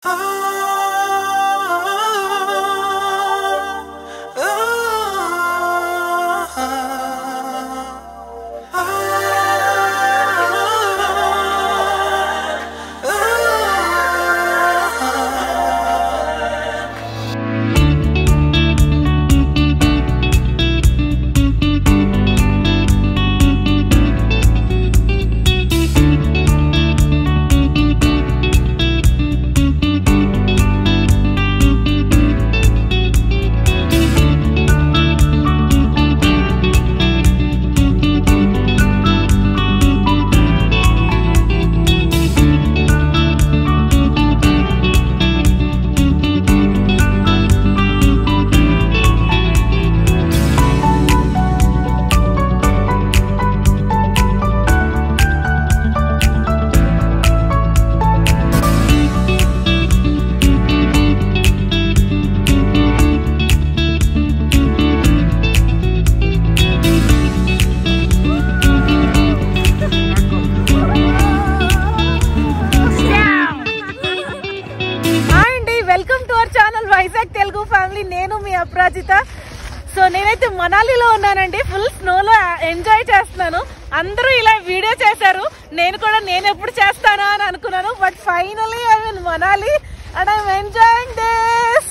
Hi అండి welcome to our channel Vizag Telugu family నేను మీ అపరాజిత సో నేనైతే మనాలిలో ఉన్నానండి ఫుల్ స్నోలో ఎంజాయ్ చేస్తున్నాను అందరూ ఇలా వీడియో చేశారు నేను కూడా నేను ఎప్పుడు చేస్తానా అని అనుకున్నాను but finally I mean Manali and I'm enjoying this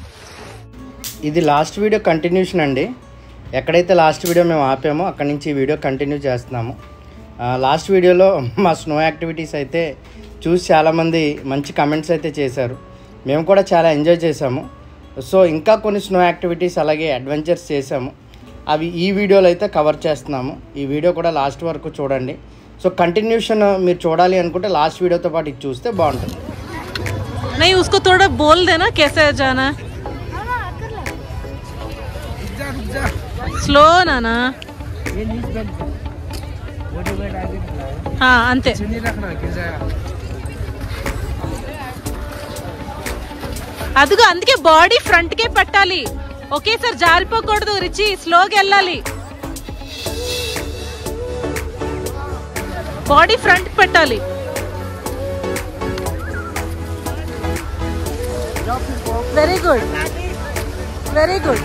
ఇది లాస్ట్ వీడియో కంటిన్యూషన్ అండి ఎక్కడైతే లాస్ట్ వీడియో మేము ఆపామో అక్కడి నుంచి ఈ వీడియో కంటిన్యూ చేస్తున్నాము ఆ, లాస్ట్ వీడియోలో మా స్నో యాక్టివిటీస్ అయితే చూసి చాలామంది మంచి కమెంట్స్ అయితే చేశారు మేము కూడా చాలా ఎంజాయ్ చేసాము సో ఇంకా కొన్ని స్నో యాక్టివిటీస్ అలాగే అడ్వెంచర్స్ చేసాము అవి ఈ వీడియోలో అయితే కవర్ చేస్తున్నాము ఈ వీడియో కూడా లాస్ట్ వరకు చూడండి సో కంటిన్యూషన్ మీరు చూడాలి అనుకుంటే లాస్ట్ వీడియోతో పాటు ఇది చూస్తే బాగుంటుంది नहीं उसको थोड़ा बोल देना कैसे जाना స్లో నానా అంతే అదిగో అందుకే బాడీ ఫ్రంట్ కే పెట్టాలి ఒకేసారి జారిపోకూడదు రిచి స్లోగా వెళ్ళాలి బాడీ ఫ్రంట్ పెట్టాలి వెరీ గుడ్ వెరీ గుడ్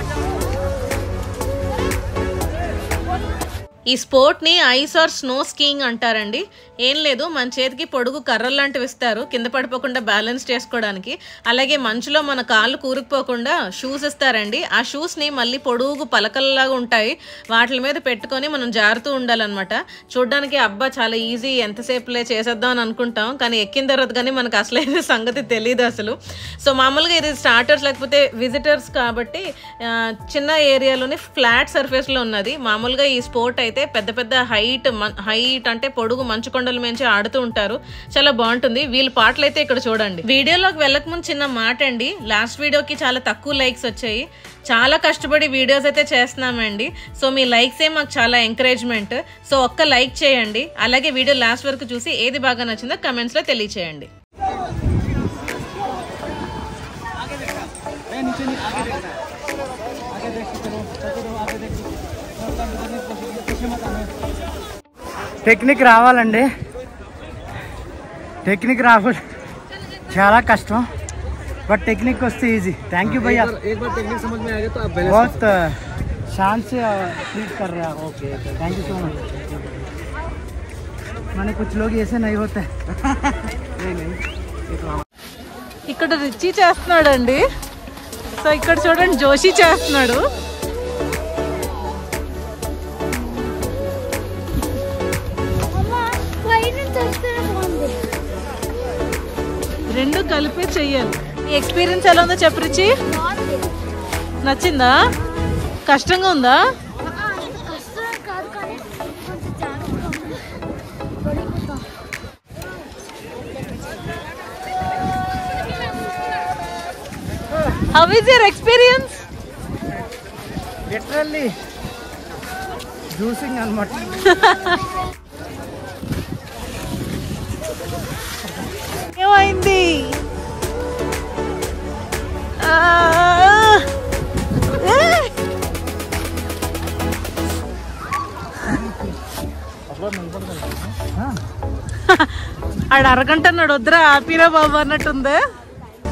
ఈ స్పోర్ట్ ని ఐస్ ఆర్ స్నో స్కీయింగ్ అంటారండి ఏం లేదు మన చేతికి పొడుగు కర్రలు లాంటివి ఇస్తారు కింద పడిపోకుండా బ్యాలెన్స్ చేసుకోవడానికి అలాగే మంచులో మన కాళ్ళు కూరుకుపోకుండా షూస్ ఇస్తారండి ఆ షూస్ ని మళ్ళీ పొడుగు పలకల్లాగా ఉంటాయి వాటి మీద పెట్టుకొని మనం జారుతూ ఉండాలన్నమాట చూడడానికి అబ్బా చాలా ఈజీ ఎంతసేపులే చేసేద్దాం అని అనుకుంటాం కానీ ఎక్కిన తర్వాత కానీ మనకు అసలైన సంగతి తెలియదు అసలు సో మామూలుగా ఇది స్టార్టర్స్ లేకపోతే విజిటర్స్ కాబట్టి ఆ, చిన్న ఏరియాలోనే ఫ్లాట్ సర్ఫేస్ లో ఉన్నది మామూలుగా ఈ స్పోర్ట్ అయితే పెద్ద పెద్ద హైట్ హైట్ అంటే పొడుగు మంచు కొండల మించి ఆడుతూ ఉంటారు చాలా బాగుంటుంది వీళ్ళ పాటలు అయితే ఇక్కడ చూడండి వీడియోలోకి వెళ్ళక ముందు చిన్న మాట అండి లాస్ట్ వీడియోకి చాలా తక్కువ లైక్స్ వచ్చాయి చాలా కష్టపడి వీడియోస్ అయితే చేస్తున్నామండి సో మీ లైక్స్ ఏ మాకు చాలా ఎంకరేజ్మెంట్ సో ఒక్క లైక్ చేయండి అలాగే వీడియో లాస్ట్ వరకు చూసి ఏది బాగా నచ్చిందో కమెంట్స్ లో తెలియచేయండి టెక్నిక్ రావాలండి టెక్నిక్ రావాలి చాలా కష్టం బట్ టెక్నిక్ వస్తే ఈజీ थैंक यू भैया एक बार टेक्निक समझ में आ गया तो आप बहुत शान से ट्रीट कर रहे हैं आप okay thank you so much मैंने कुछ लोग ऐसे नहीं होते ఇక్కడ రిచి చేస్తున్నాడు అండి సో ఇక్కడ చూడండి జోషి చేస్తున్నాడు రెండు కలిపే చెయ్యాలి నీ ఎక్స్పీరియన్స్ ఎలా ఉందో చెప్పు రిచి నచ్చిందా కష్టంగా ఉందా కాదు కానీ కొంచెం జాగ్రత్తగా ఉంది. పడిపోతాం. How is your experience literally juicing అనమాట ఏమైంది ఆ! ఏ! ఆడు అరగంట అన్నాడు వద్దురా ఆపిరా బాబు అన్నట్టుంది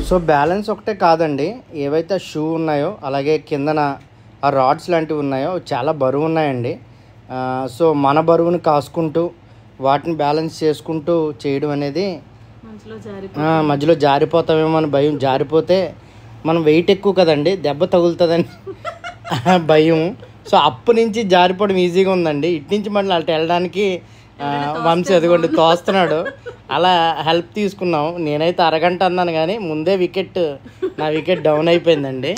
సో బ్యాలెన్స్ ఒకటే కాదండి ఏవైతే షూ ఉన్నాయో అలాగే కిందన ఆ రాడ్స్ లాంటివి ఉన్నాయో చాలా బరువు ఉన్నాయండి ఆ, సో మన బరువును కాసుకుంటూ వాటిని బ్యాలెన్స్ చేసుకుంటూ చేయడం అనేది మనసులో జారి ఆ, మధ్యలో జారిపోతామేమో అని భయం జారిపోతే మనం వెయిట్ ఎక్కువ కదండి దెబ్బ తగులుతుందని భయం సో అప్పు నుంచి జారిపోవడం ఈజీగా ఉందండి ఇటు నుంచి మళ్ళీ అటు వెళ్ళడానికి ఆ, వంశీ ఎదుగుండి తోస్తున్నాడు అలా హెల్ప్ తీసుకున్నాం నేనైతే అరగంట అన్నాను కానీ ముందే వికెట్ నా వికెట్ డౌన్ అయిపోయిందండి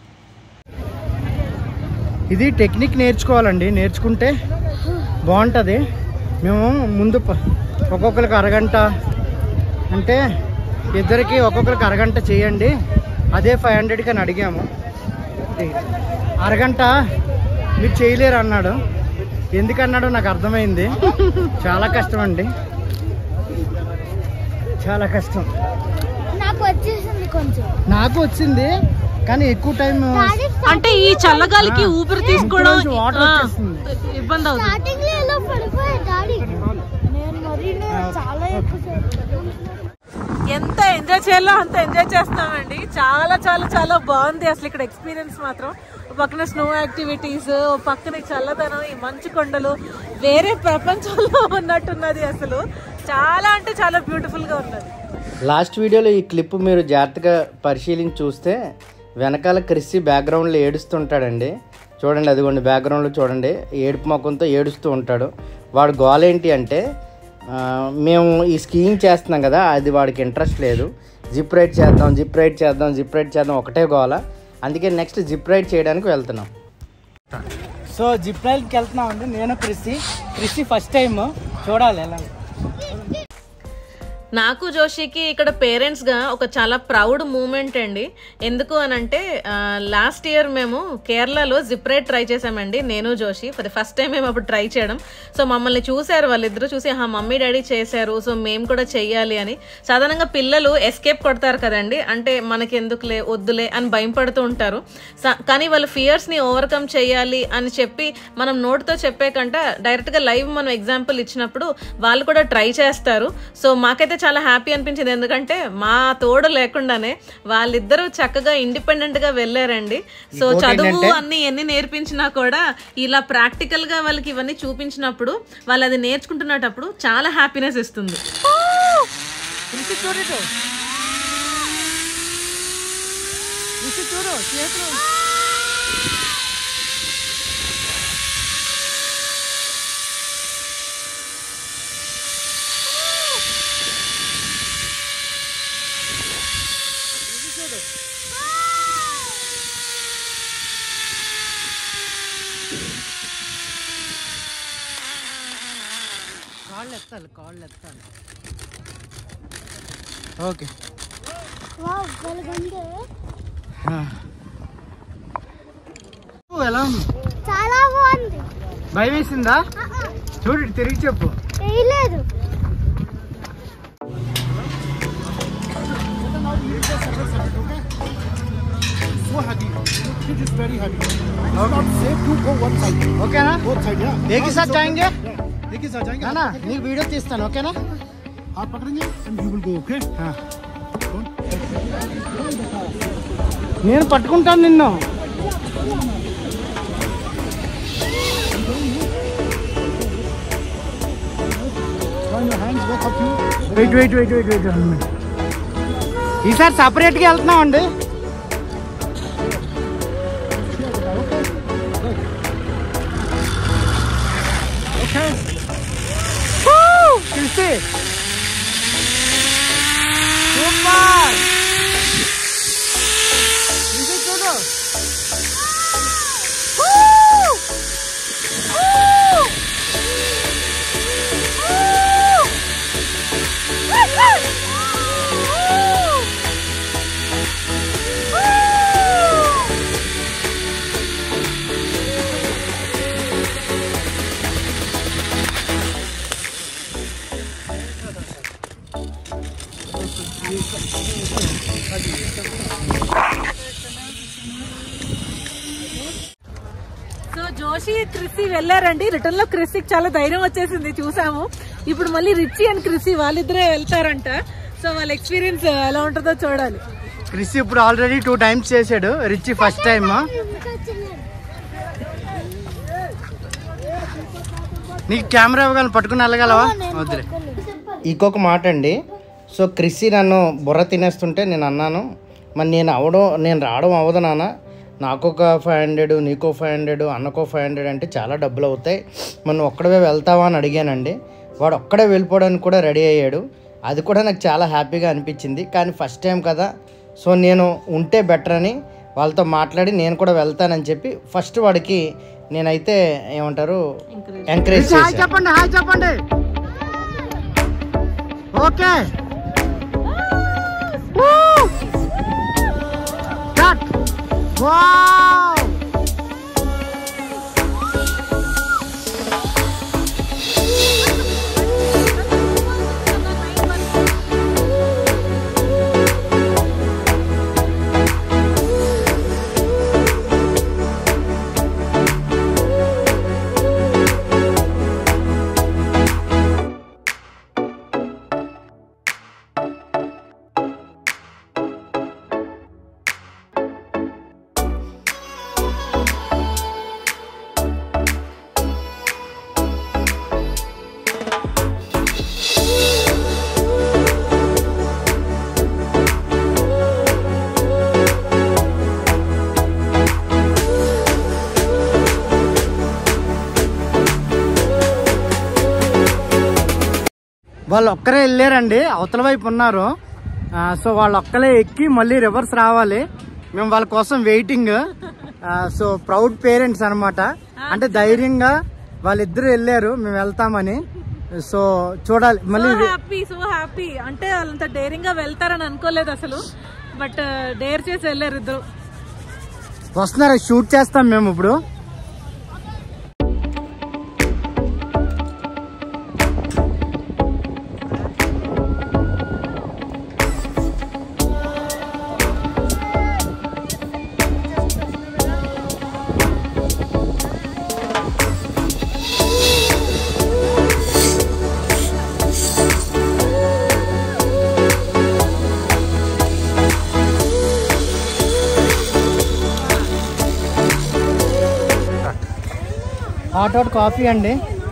ఇది టెక్నిక్ నేర్చుకోవాలండి నేర్చుకుంటే బాగుంటుంది మేము ముందు ప- ఒక్కొక్కరికి అరగంట అంటే ఇద్దరికి ఒక్కొక్కరికి అరగంట చేయండి అదే ఫైవ్ హండ్రెడ్కి అని అడిగాము ఇది అరగంట మీరు చేయలేరు అన్నాడు ఎందుకన్నాడో నాకు అర్థమైంది చాలా కష్టం అండి చాలా కష్టం నాకు వచ్చేసింది కొంచెం నాకు వచ్చింది కానీ ఎక్కువ టైం డాడీ అంటే ఈ చల్లగాలికి ఊపిరి తీసుకోవడం ఇంట్లో నుంచి వాటర్ ఆ, వచ్చేస్తుంది. ఇబ్బంది అవుతుంది స్టార్టింగ్ లో ఎలా పడిపోయా డాడీ నేను మరీ చాలా ఎక్కువ ఎంత ఎంజాయ్ చేయాలో అంత ఎంజాయ్ చేస్తామండి చాలా చాలా చాలా బాగుంది అసలు ఇక్కడ ఎక్స్పీరియన్స్ మాత్రం ఓ పక్కన స్నో యాక్టివిటీస్ ఓ పక్కన ఈ చల్లదనం ఈ మంచు కొండలు వేరే ప్రపంచంలో ఉన్నట్టున్నది అసలు చాలా అంటే చాలా బ్యూటిఫుల్ గా ఉన్నది లాస్ట్ వీడియోలో ఈ క్లిప్ మీరు జాగ్రత్తగా పరిశీలించి చూస్తే వెనకాల క్రిస్సి బ్యాక్గ్రౌండ్లో ఏడుస్తుంటాడండి చూడండి అదిగోండి బ్యాక్గ్రౌండ్లో చూడండి ఏడుపు మొఖంతో ఏడుస్తూ ఉంటాడు వాడు గోల్ ఏంటి అంటే ఆ, మేము ఈ స్కీయింగ్ చేస్తున్నాం కదా అది వాడికి ఇంట్రెస్ట్ లేదు జిప్ రైడ్ చేద్దాం జిప్ రైడ్ చేద్దాం జిప్ రైడ్ చేద్దాం ఒకటే గోల అందుకే నెక్స్ట్ జిప్ రైడ్ చేయడానికి వెళ్తున్నాం సో జిప్ రైడ్కి వెళ్తున్నాం అండి నేను క్రిస్సి క్రిస్సి ఫస్ట్ టైం చూడాలి ఎలా నాకు జోషికి ఇక్కడ పేరెంట్స్ గా ఒక చాలా ప్రౌడ్ మూమెంట్ అండి ఎందుకు అని అంటే లాస్ట్ ఇయర్ మేము కేరళలో జిప్ రైడ్ ట్రై చేసామండి నేను Joshi for the first time మేము అప్పుడు ట్రై చేయడం సో మమ్మల్ని చూశారు వాళ్ళిద్దరూ చూసి ఆ మమ్మీ డాడీ చేశారు సో మేము కూడా చెయ్యాలి అని సాధారణంగా పిల్లలు ఎస్కేప్ కొడతారు కదండి అంటే మనకి ఎందుకులే వద్దులే అని భయం పడుతూ ఉంటారు స- కానీ వాళ్ళ ఫియర్స్ ని ఓవర్కమ్ చేయాలి అని చెప్పి మనం నోట్తో చెప్పే కంటే డైరెక్ట్ గా లైవ్ మనం ఎగ్జాంపుల్ ఇచ్చినప్పుడు వాళ్ళు కూడా ట్రై చేస్తారు సో మాకైతే చాలా హ్యాపీ అనిపించింది ఎందుకంటే మా తోడు లేకుండానే వాళ్ళిద్దరూ చక్కగా ఇండిపెండెంట్ గా వెళ్ళారండి సో ఇంకోటి చదువు ఏంటంటే- అన్ని ఎన్ని నేర్పించినా కూడా ఇలా ప్రాక్టికల్ గా వాళ్ళకి ఇవన్నీ చూపించినప్పుడు వాళ్ళు అది నేర్చుకుంటున్నప్పుడు చాలా హ్యాపీనెస్ ఇస్తుంది కాళ్ళు ఎత్తాలి కాళ్ళు ఎత్తాలి ఓకే వావ్ వెలుగుంది ఎలా ఉంది చాలా బాగుంది భయం వేసిందా చూడు ఇటు తిరిగి చెప్పు వేయలేదు So heavy. It is very heavy. It's not safe to go one side. ఓకేనా Both side, yeah. एक ही साथ जाएंगे एक ही साथ जाएंगे है ना నీకు వీడియో తీస్తాను ఓకేనా हाथ पकड़ेंगे and you will go, okay? ఆ. నేను పట్టుకుంటాను నిన్ను Join your hands, both of you. Wait wait wait wait wait ఈసారి సపరేట్గా వెళ్తున్నాం అండి Okay. క్రిస్టి సూపర్ ఇది చూడు సో జోషి క్రిస్సి వెళ్ళారండి రిటర్న్ లో క్రిస్సికి చాలా ధైర్యం వచ్చేసింది చూసాము ఇప్పుడు మళ్ళీ రిచి అండ్ క్రిస్సి వాళ్ళిద్దరే వెళ్తారంట సో వాళ్ళ ఎక్స్పీరియన్స్ ఎలా ఉంటుందో చూడాలి క్రిస్ ఇప్పుడు ఆల్రెడీ టూ టైమ్స్ చేశాడు రిచ్ ఫస్ట్ టైమ్ ఇంకా చేయలేదు నీకు కెమెరా ఇవ్వగలను పట్టుకుని వెళ్ళగలవా నేను వద్దులే పట్టుకోలేదు. ఇంకొక మాట అండి సో క్రిస్సి నన్ను బుర్ర తినేస్తుంటే నేను అన్నాను మరి నేను అవడం నేను రావడం అవ్వదు నాన్న నాకొక ఫైవ్ హండ్రెడ్ నీకో ఫైవ్ హండ్రెడ్ అన్నకో ఫైవ్ హండ్రెడ్ అంటే చాలా డబ్బులు అవుతాయి మనం ఒక్కడవే వెళ్తావా అని అడిగానండి వాడు ఒక్కడే వెళ్ళిపోవడానికి కూడా రెడీ అయ్యాడు అది కూడా నాకు చాలా హ్యాపీగా అనిపించింది కానీ ఫస్ట్ టైం కదా సో నేను ఉంటే బెటర్ అని వాళ్ళతో మాట్లాడి నేను కూడా వెళ్తానని చెప్పి ఫస్ట్ వాడికి నేనైతే ఏమంటారు ఎంకరేజ్ చెప్పండి హాయ్ చెప్పండి ఓకే వాళ్ళు ఒక్కరే వెళ్ళారండి అవతల వైపు ఉన్నారు ఆ, సో వాళ్ళు ఒక్కలే ఎక్కి మళ్ళీ రివర్స్ రావాలి మేము వాళ్ళ కోసం వెయిటింగ్ ఆ, సో ప్రౌడ్ పేరెంట్స్ అన్నమాట అంటే ధైర్యంగా వాళ్ళిద్దరు వెళ్ళారు మేము వెళ్తామని సో చూడాలి మళ్ళీ హ్యాపీ సో హ్యాపీ అంటే వాళ్ళంత డేరింగ్ గా వెళ్తారని అనుకోలేదు అసలు బట్ డేర్ చేసి వెళ్ళారు ఇద్దరు వస్తున్నారు షూట్ చేస్తాం మేము ఇప్పుడు హాట్ హాట్ కాఫీ అండి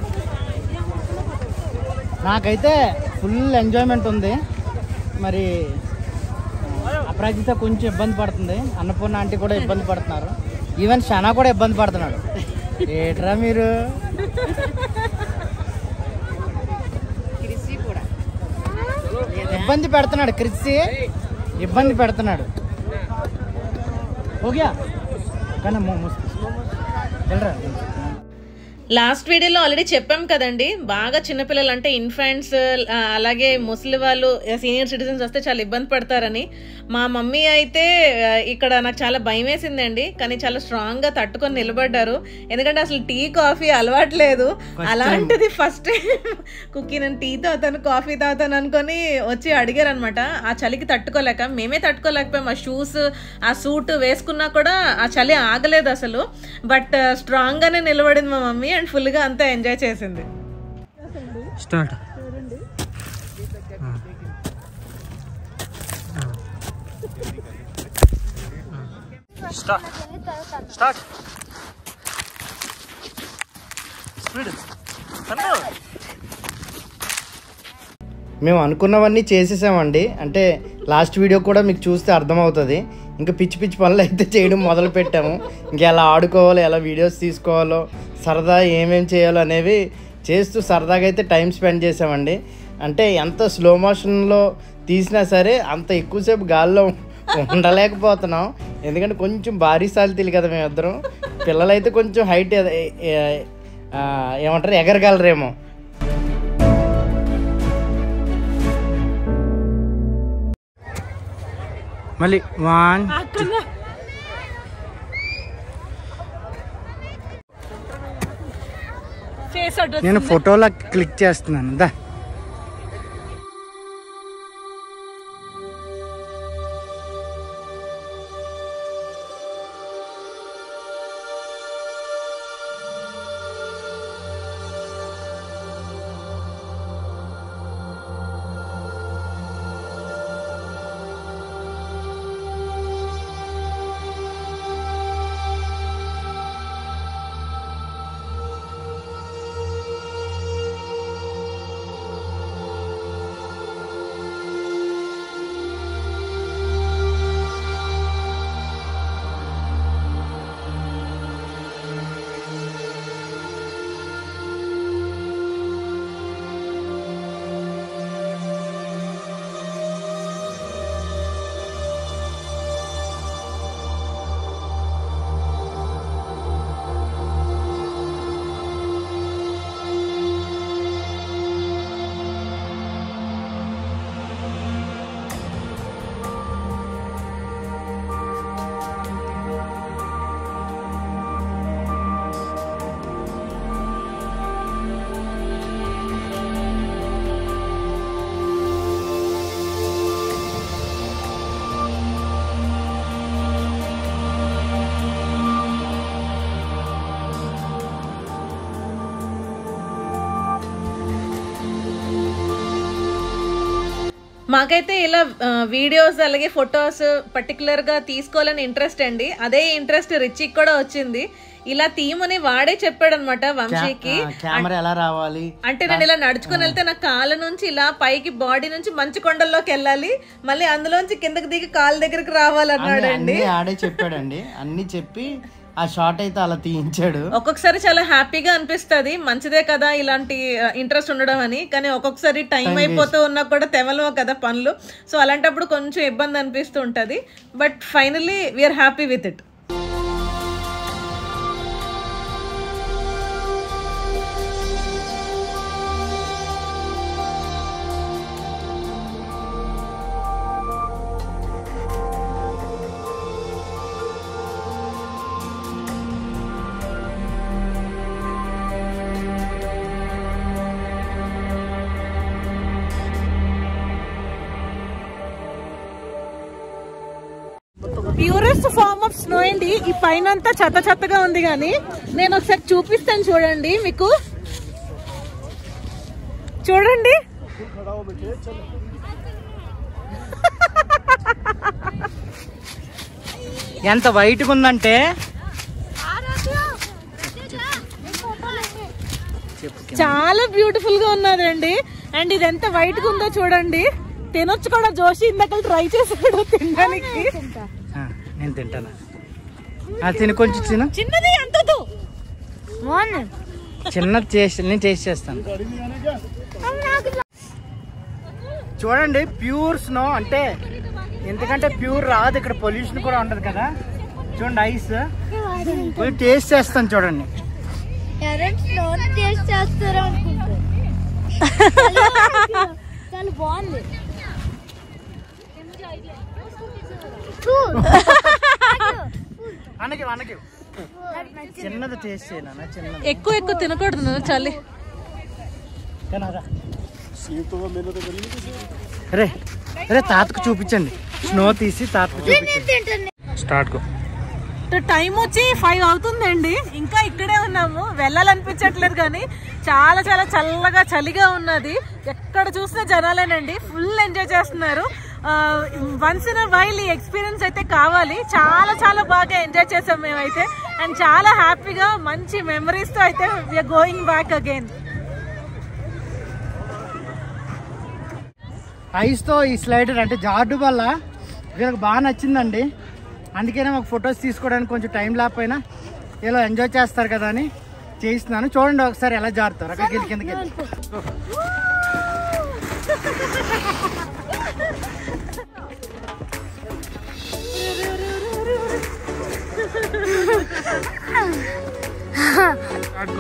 నాకైతే ఫుల్ ఎంజాయ్మెంట్ ఉంది మరి అపరాజిత కొంచెం ఇబ్బంది పడుతుంది అన్నపూర్ణ ఆంటీ కూడా ఇబ్బంది పడుతున్నారు ఈవెన్ షనా కూడా ఇబ్బంది పడుతున్నాడు ఏట్రా మీరు ఇబ్బంది పెడుతున్నాడు క్రిస్సి ఇబ్బంది పెడుతున్నాడు ఓకే కానీ వెళ్ళరా లాస్ట్ వీడియోలో ఆల్రెడీ చెప్పాం కదండి బాగా చిన్నపిల్లలు అంటే ఇన్ఫాంట్స్ అలాగే ముసలి వాళ్ళు సీనియర్ సిటిజన్స్ వస్తే చాలా ఇబ్బంది పడతారని మా మమ్మీ అయితే ఆ, ఇక్కడ నాకు చాలా భయం వేసిందండి కానీ చాలా స్ట్రాంగ్ గా తట్టుకొని నిలబడ్డారు ఎందుకంటే అసలు టీ కాఫీ అలవాట్లేదు అలాంటిది ఫస్ట్ టైం కుక్కీ నేను టీ తాగుతాను కాఫీ తాగుతాను అనుకొని వచ్చి అడిగారు అనమాట ఆ చలికి తట్టుకోలేక మేమే తట్టుకోలేకపోయాం ఆ షూస్ ఆ సూట్ వేసుకున్నా కూడా ఆ చలి ఆగలేదు అసలు బట్ స్ట్రాంగ్ గానే నిలబడింది మా మమ్మీ అండ్ ఫుల్ గా అంతా ఎంజాయ్ చేసింది స్టార్ట్ స్టార్ట్ స్టార్ట్ స్పీడ్ మేము అనుకున్నవన్నీ చేసేసామండి అంటే లాస్ట్ వీడియో కూడా మీకు చూస్తే అర్థమవుతుంది ఇంకా పిచ్చి పిచ్చి పనులు అయితే చేయడం మొదలు పెట్టాము ఇంకా ఎలా ఆడుకోవాలో ఎలా వీడియోస్ తీసుకోవాలో సరదా ఏమేం చేయాలో అనేవి చేస్తూ సరదాగా అయితే టైం స్పెండ్ చేసామండి అంటే ఎంత స్లో మోషన్లో తీసినా సరే అంత ఎక్కువసేపు గాల్లో ఉండలేకపోతున్నాం ఎందుకంటే కొంచెం భారీ సాలితీలు కదా మేమిద్దరం పిల్లలైతే కొంచెం హైట్ ఏమంటారు ఎగరగలరేమో మళ్ళీ వన్ ఫేస్ నేను ఫోటోలో క్లిక్ చేస్తున్నాను దా మాకైతే ఇలా ఆ, వీడియోస్ అలాగే ఫొటోస్ పర్టికులర్ గా తీసుకోవాలని ఇంట్రెస్ట్ అండి అదే ఇంట్రెస్ట్ రిచికి కూడా వచ్చింది ఇలా తీయమని వాడే చెప్పాడు అనమాట వంశీకి కెమెరా ఎలా రావాలి అంటే నేను ఇలా నడుచుకుని వెళ్తే నా కాళ్ళ నుంచి ఇలా పైకి బాడీ నుంచి మంచు కొండల్లోకి వెళ్ళాలి మళ్ళీ అందులోంచి కిందకి దిగి కాళ్ళ దగ్గరికి రావాలన్నాడు అన్ని ఆడే చెప్పాడండి అన్ని చెప్పి ఆ షార్ట్ అయితే అలా తీయించాడు ఒక్కొక్కసారి చాలా హ్యాపీగా అనిపిస్తది మంచిదే కదా ఇలాంటి ఇంట్రెస్ట్ ఉండడం అని కానీ ఒక్కొక్కసారి టైం అయిపోతూ ఉన్నా కూడా తెవలవు కదా పనులు సో అలాంటప్పుడు కొంచెం ఇబ్బంది అనిపిస్తూ ఉంటది but finally we're happy with it purest form of snow అండి ఈ పైన అంతా చెత్త చెత్తగా ఉంది కానీ నేను ఒకసారి చూపిస్తాను చూడండి మీకు చూడండి ఎంత వైట్గా ఉందంటే చాలా బ్యూటిఫుల్ గా ఉన్నదండి అండ్ ఇది ఎంత వైట్ గా ఉందో చూడండి తినొచ్చు కూడా జోషి ఇందాక ట్రై చేసాడు తినడానికి ఆ, నేను తింటాను ఆ, తిని కొంచెం తిను చిన్నది అంతదు చిన్నది చేసి నేను చేసి చేస్తాను చూడండి ప్యూర్ స్నో అంటే ఎందుకంటే ప్యూర్ రాదు ఇక్కడ పొల్యూషన్ కూడా ఉండదు కదా చూడండి ఐస్ పోయి టేస్ట్ చేస్తాను చూడండి ఎవరైనా స్నో టేస్ట్ చేస్తారు అనుకుంటారు చాలా బాగుంది అనకి అనకి చిన్నది టేస్ట్ చేయనా చిన్నది ఎక్కువ ఎక్కువ తినకూడదు చలి తినరా. రే రే తాతకు చూపించండి స్నో తీసి తాతకు చూపించండి తింటాను స్టార్ట్ కో టైం వచ్చి ఫైవ్ అవుతుందండి ఇంకా ఇక్కడే ఉన్నాము వెళ్ళాలనిపించట్లేదు కానీ చాలా చాలా చల్లగా చలిగా ఉన్నది ఎక్కడ చూసినా జనాలేనండి ఫుల్ ఎంజాయ్ చేస్తున్నారు వన్స్ ఇన్ వైల్ ఈ ఎక్స్పీరియన్స్ అయితే కావాలి చాలా చాలా బాగా ఎంజాయ్ చేసాం మేమైతే అండ్ చాలా హ్యాపీగా మంచి మెమరీస్ తో అయితే వీఆర్ గోయింగ్ బ్యాక్ అగైన్ ఐస్తో ఈ స్లైడర్ అంటే జార్డు వల్ల వీళ్ళకి బాగా నచ్చిందండి అందుకనే మాకు ఫొటోస్ తీసుకోవడానికి కొంచెం టైం లేకపోయినా ఇలా ఎంజాయ్ చేస్తారు కదా అని చేయిస్తున్నాను చూడండి ఒకసారి ఎలా జారుతారు అక్కడికి వెళ్ళి కిందకి వెళ్ళి. ఆడుకో.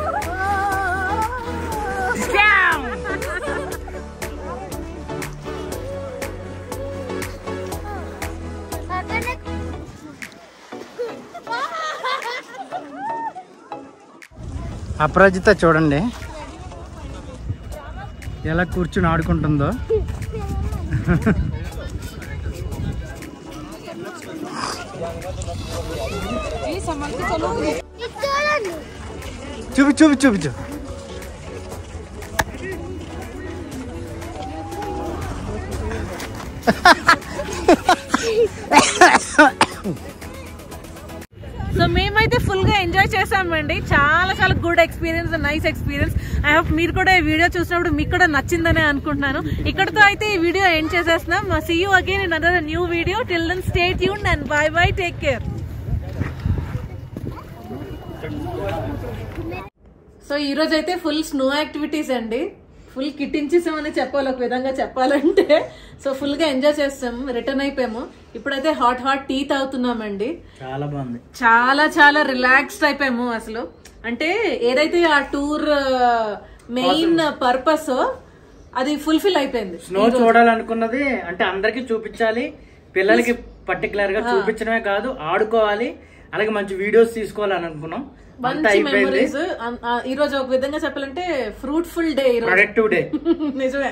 అపరాజిత చూడండి ఎలా కూర్చుని ఆడుకుంటుందో చూడండి చూపి చూపి చూపించు సో మేమైతే ఫుల్ గా ఎంజాయ్ చేసామండి చాలా చాలా good experience nice experience I hope మీరు కూడా ఈ వీడియో చూసినప్పుడు మీకు కూడా నచ్చిందనే అనుకుంటున్నాను ఇక్కడతో అయితే ఈ వీడియో ఎండ్ చేసేస్తున్నాం see you again in another new video till then stay tuned and bye bye take care so ఈ రోజు అయితే ఫుల్ స్నో యాక్టివిటీస్ అండి ఫుల్ కిట్టించేసామని చెప్పాలి ఒక విధంగా చెప్పాలంటే సో ఫుల్ గా ఎంజాయ్ చేస్తాం రిటర్న్ అయిపోయాము ఇప్పుడైతే హాట్ హాట్ టీ తాగుతున్నామండి చాలా బాగుంది చాలా చాలా రిలాక్స్డ్ అయిపోయాము అసలు అంటే ఏదైతే ఆ టూర్ మెయిన్ పర్పస్ అది ఫుల్ఫిల్ అయిపోయింది స్నో చూడాలనుకున్నది అంటే అందరికి చూపించాలి పిల్లలకి పర్టికులర్ గా చూపించడమే కాదు ఆడుకోవాలి అలాగే మంచి వీడియోస్ తీసుకోవాలని అనుకున్నాం అంతా మంచి అయిపోయింది మెమరీస్ ఈ రోజు ఒక విధంగా చెప్పాలంటే ఫ్రూట్ఫుల్ డే ఈ రోజు ప్రొడక్టివ్ డే నిజమే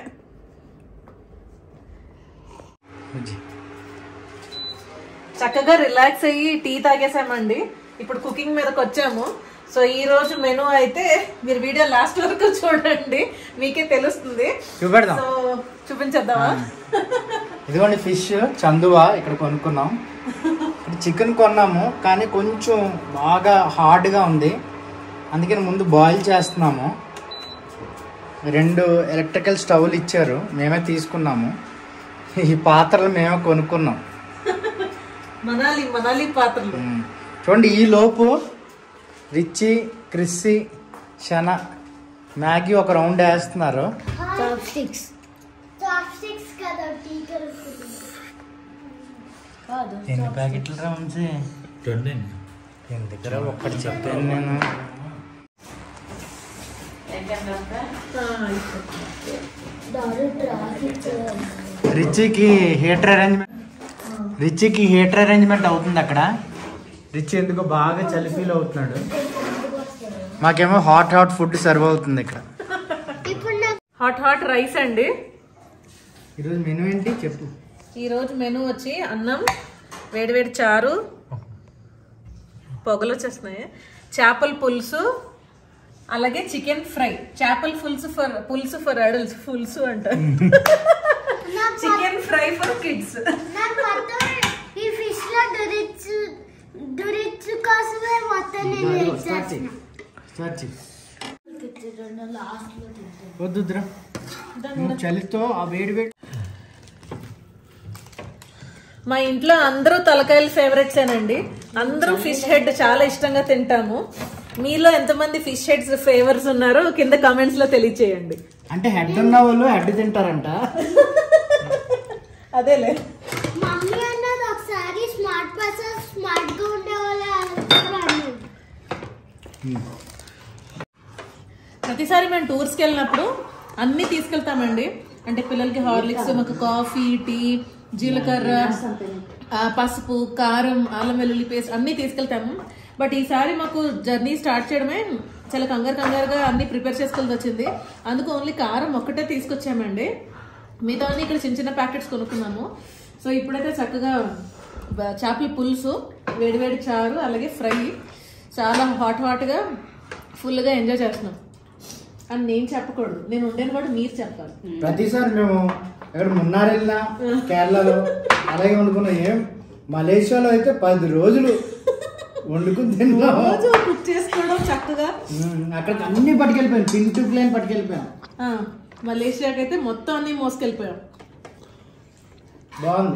చక్కగా రిలాక్స్ అయ్యి టీ తాగేసామండి ఇప్పుడు కుకింగ్ మీదకి వచ్చాము సో ఈ రోజు మెనూ అయితే మీరు వీడియో లాస్ట్ వరకు చూడండి మీకే తెలుస్తుంది చూపెడదాం సో చూపించేద్దామా ఇదిగోండి ఫిష్ చందువా ఇక్కడ కొనుక్కున్నాం ఇక్కడ చికెన్ కొన్నాము కానీ కొంచెం బాగా హార్డ్గా ఉంది అందుకని ముందు బాయిల్ చేస్తున్నాము రెండు ఎలక్ట్రికల్ స్టవ్లు ఇచ్చారు మేమే తీసుకున్నాము ఈ పాత్రలు మేమే కొనుక్కున్నాం మనాలి మనాలి పాత్రలు ఉమ్. చూడండి ఈ లోపు రిచి క్రిస్సీ శన మ్యాగీ ఒక రౌండ్ వేస్తున్నారు చాప్ స్టిక్స్ చాప్ స్టిక్స్ కదా టీచర్ కాదు ఎన్ని ప్యాకెట్లు రౌండ్స్ ఎందుకు ఒక్కటి చెప్పాను నేను దారు ట్రాఫిక్ రిచికి హీటర్ అరేంజ్మెంట్ రిచికి హీటర్ అరేంజ్మెంట్ అవుతుంది అక్కడ రిచి ఎందుకో బాగా చలి ఫీల్ అవుతున్నాడు మాకేమో హాట్ హాట్ ఫుడ్ సర్వ్ అవుతుంది ఇక్కడ ఇప్పుడు నాకు హాట్ హాట్ రైస్ అండి ఈరోజు మెనూ ఏంటి చెప్పు ఈ రోజు మెనూ వచ్చి అన్నం వేడివేడి చారు పొగలు వచ్చేస్తున్నాయి చేపల పులుసు అలాగే చికెన్ ఫ్రై చేపల పులుసు ఫర్ పులుసు ఫర్ అడల్ట్స్ పులుసు అంటారు నాకు చికెన్ ఫ్రై ఫర్ కిడ్స్ నాకు మొత్తం ఈ ఫిష్ లో దురిచ్ దురిచ్ కోసమే మొత్తం నేను ఎగ్జాక్ట్ స్టార్ట్ చెయ్యి. వద్దు వద్దురా. నువ్వు చలితో ఆ వేడి వేడి మా ఇంట్లో అందరూ తలకాయలు ఫేవరెట్స్ ఏనండి అందరూ ఫిష్ హెడ్ చాలా ఇష్టంగా తింటాము మీలో ఎంతమంది ఫిష్ హెడ్స్ ఫేవర్స్ ఉన్నారో కింద కామెంట్స్ లో తెలియచేయండి అంటే హెడ్ ఉన్న వాళ్ళు హెడ్ తింటారంట అదేలే మమ్మీ అన్నది ఒకసారి స్మార్ట్ పర్సన్ స్మార్ట్ గా ఉండే వాళ్ళు అన్నది ప్రతిసారి మేము టూర్స్కి వెళ్ళినప్పుడు అన్ని తీసుకెళ్తామండి అంటే పిల్లలకి హార్లిక్స్ మాకు కాఫీ టీ జీలకర్ర ఆ, పసుపు కారం అల్లం వెల్లుల్లి పేస్ట్ అన్ని తీసుకెళ్తాము బట్ ఈసారి మాకు జర్నీ స్టార్ట్ చేయడమే చాలా కంగారు కంగారుగా అన్ని ప్రిపేర్ చేసుకోవాల్సి వచ్చింది అందుకు ఓన్లీ కారం ఒక్కటే తీసుకొచ్చామండి మిగతా అన్ని ఇక్కడ చిన్న చిన్న ప్యాకెట్స్ కొనుక్కున్నాము సో ఇప్పుడైతే చక్కగా బ- చేపల పులుసు వేడివేడి చారు అలాగే ఫ్రై చాలా హాట్ హాట్గా ఫుల్గా ఎంజాయ్ చేస్తున్నాం అని నేను చెప్పకూడదు నేను ఉండేది కూడా మీరు చెప్పాలి ప్రతిసారి మేము ఎక్కడ మున్నార్ వెళ్ళినా కేరళలో అలాగే వండుకున్నాం ఏం మలేషియాలో అయితే పది రోజులు వండుకుని తిన్నాం రోజు కుక్ చేసుకోవడం చక్కగా ఉమ్, అక్కడికి అన్ని పట్టుకెళ్ళిపోయాను పిన్ టు ప్లేన్ పట్టుకెళ్ళిపోయాను ఆ, మలేషియాకి అయితే మొత్తం అన్ని మోసుకెళ్ళిపోయాం బాగుంది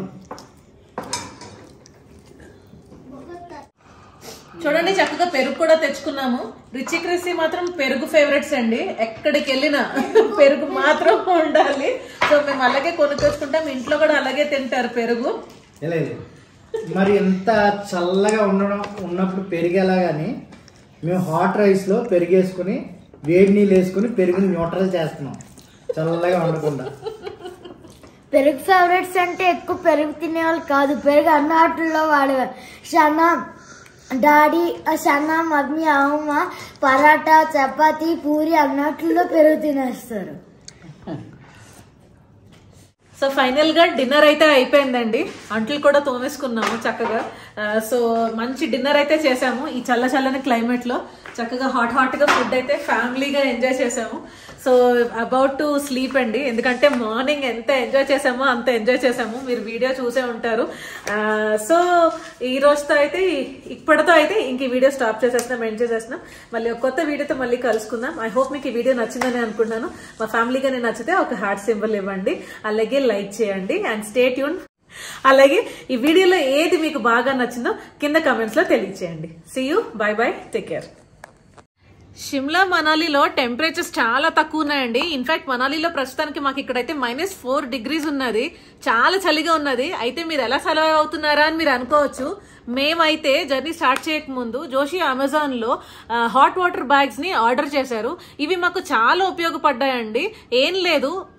చూడండి చక్కగా పెరుగు కూడా తెచ్చుకున్నాము రిచి క్రిసి మాత్రం పెరుగు ఫేవరెట్స్ అండి ఎక్కడికి వెళ్ళినా పెరుగు మాత్రం ఉండాలి సో మేము అలాగే కొనుక్కొచ్చుకుంటాం ఇంట్లో కూడా అలాగే తింటారు పెరుగు ఇలా ఇది. మరి ఎంత చల్లగా ఉండడం ఉన్నప్పుడు పెరిగేలా కానీ మేము హాట్ రైస్లో పెరిగేసుకుని వేడి నీళ్ళు వేసుకుని పెరుగుని న్యూట్రల్ చేస్తున్నాం చల్లగా ఉండకుండా పెరుగు ఫేవరెట్స్ అంటే ఎక్కువ పెరుగు తినేవాళ్ళు కాదు పెరుగు అన్న ఆటల్లో వాడేవారు సన్న డాడీ సన్న మమ్మీ అమ్మ పరాటా చపాతీ పూరి అన్నట్లో పెరుగు తినేస్తారు సో ఫైనల్ గా డిన్నర్ అయితే అయిపోయిందండి అంట్లు కూడా తోమేసుకున్నాము చక్కగా ఆ, సో మంచి డిన్నర్ అయితే చేసాము ఈ చల్ల చల్లని క్లైమేట్ లో చక్కగా హాట్ హాట్ గా ఫుడ్ అయితే ఫ్యామిలీగా ఎంజాయ్ చేసాము సో అబౌట్ టు స్లీప్ అండి ఎందుకంటే మార్నింగ్ ఎంత ఎంజాయ్ చేసామో అంత ఎంజాయ్ చేసాము మీరు వీడియో చూసే ఉంటారు ఆ, సో ఈ రోజుతో అయితే ఇప్పటితో అయితే ఇంక ఈ వీడియో స్టాప్ చేసేస్తున్నాం ఎంజాయ్ చేస్తున్నాం మళ్ళీ ఒక కొత్త వీడియోతో మళ్ళీ కలుసుకుందాం ఐ హోప్ మీకు ఈ వీడియో నచ్చిందని అనుకుంటున్నాను మా ఫ్యామిలీగా నేను నచ్చితే ఒక హార్ట్ సింబల్ ఇవ్వండి అలాగే లైక్ చేయండి అండ్ స్టే ట్యూన్ అలాగే ఈ వీడియోలో ఏది మీకు బాగా నచ్చిందో కింద కమెంట్స్ లో తెలియచేయండి see you bye bye take care Shimla మనాలిలో టెంపరేచర్స్ చాలా తక్కువ ఉన్నాయండి ఇన్ఫాక్ట్ మనాలిలో ప్రస్తుతానికి మాకు ఇక్కడైతే మైనస్ ఫోర్ డిగ్రీస్ ఉన్నది చాలా చలిగా ఉన్నది అయితే మీరు ఎలా సర్వైవ్ అవుతున్నారా అని మీరు అనుకోవచ్చు మేమైతే జర్నీ స్టార్ట్ చేయక ముందు జోషి అమెజాన్ లో హాట్ వాటర్ బ్యాగ్స్ ని ఆర్డర్ చేశారు ఇవి మాకు చాలా ఉపయోగపడ్డాయండి ఏం లేదు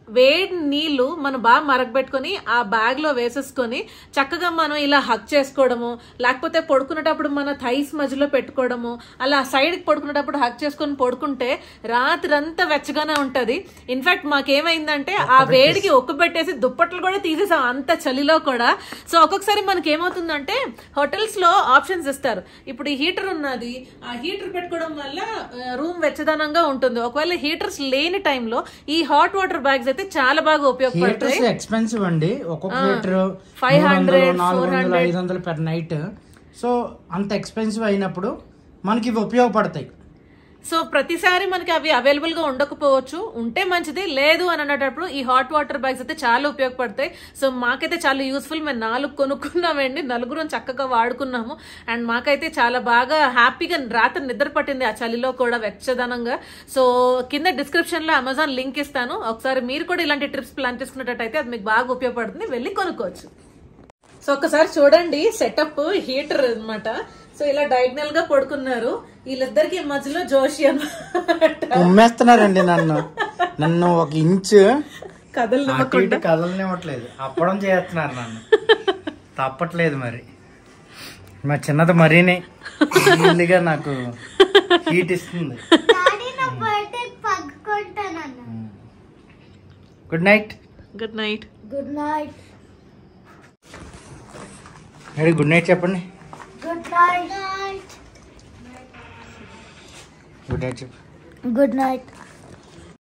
వేడి నీళ్లు మనం బాగా మరగబెట్టుకొని ఆ బ్యాగ్ లో వేసేసుకొని చక్కగా మనం ఇలా హక్ చేసుకోవడము లేకపోతే పడుకునేటప్పుడు మన థైస్ మధ్యలో పెట్టుకోవడము అలా సైడ్ కి పడుకునేటప్పుడు హక్ చేసుకొని పడుకుంటే రాత్రి అంతా వెచ్చగానే ఉంటది ఇన్ఫాక్ట్ మాకేమైందంటే ఆ వేడికి ఒక్క పెట్టేసి దుప్పట్లు కూడా తీసేసాం అంత చలిలో కూడా సో ఒక్కొక్కసారి మనకి ఏమవుతుందంటే హోటల్స్ లో ఆప్షన్స్ ఇస్తారు ఇప్పుడు ఈ హీటర్ ఉన్నది ఆ హీటర్ పెట్టుకోవడం వల్ల రూమ్ వెచ్చదనంగా ఉంటుంది ఒకవేళ హీటర్స్ లేని టైంలో ఈ హాట్ వాటర్ బ్యాగ్స్ అయితే చాలా బాగా ఉపయోగపడతాయి హీటర్స్ ఎక్స్పెన్సివ్ అండి ఒక్కొక్క హీటర్ 500, నాలుగు వందలు 400. ఐదు వందలు పెర్ నైట్ సో అంత ఎక్స్పెన్సివ్ అయినప్పుడు మనకి ఇవి ఉపయోగపడతాయి సో ప్రతిసారి మనకి అవి అవైలబుల్ గా ఉండకపోవచ్చు ఉంటే మంచిది లేదు అని అనేటప్పుడు ఈ హాట్ వాటర్ బ్యాగ్స్ అయితే చాలా ఉపయోగపడతాయి సో మాకైతే చాలా యూస్ఫుల్ మేము నాలుగు కొనుక్కున్నామండి నలుగురు చక్కగా వాడుకున్నాము అండ్ మాకైతే చాలా బాగా హ్యాపీగా రాత్రి నిద్ర పట్టింది ఆ చలిలో కూడా వెచ్చదనంగా సో కింద డిస్క్రిప్షన్ లో అమెజాన్ లింక్ ఇస్తాను ఒకసారి మీరు కూడా ఇలాంటి ట్రిప్స్ ప్లాన్ చేసుకున్నట్టయితే అది మీకు బాగా ఉపయోగపడుతుంది వెళ్ళి కొనుక్కోవచ్చు సో ఒకసారి చూడండి సెటప్ హీటర్ అన్నమాట సో ఇలా డయాగ్నల్ గా పడుకున్నారు వీళ్ళిద్దరికి మధ్యలో జోషి అన్నమాట ఉమ్మేస్తున్నారండి నన్ను నన్ను ఒక ఇంచు కథలు అటు ఇటు కదలనివ్వట్లేదు అప్పడం చేస్తున్నారు నన్ను తప్పట్లేదు మరి మా చిన్నది మరీనే ఇల్లుగా నాకు హీట్ ఇస్తుంది డాడీ నా బర్త్డే పగ్గుకుంటానన్న good night good night good night ready good night చెప్పండి గుడ్ నైట్ గుడ్ నైట్ చెప్పు గుడ్ నైట్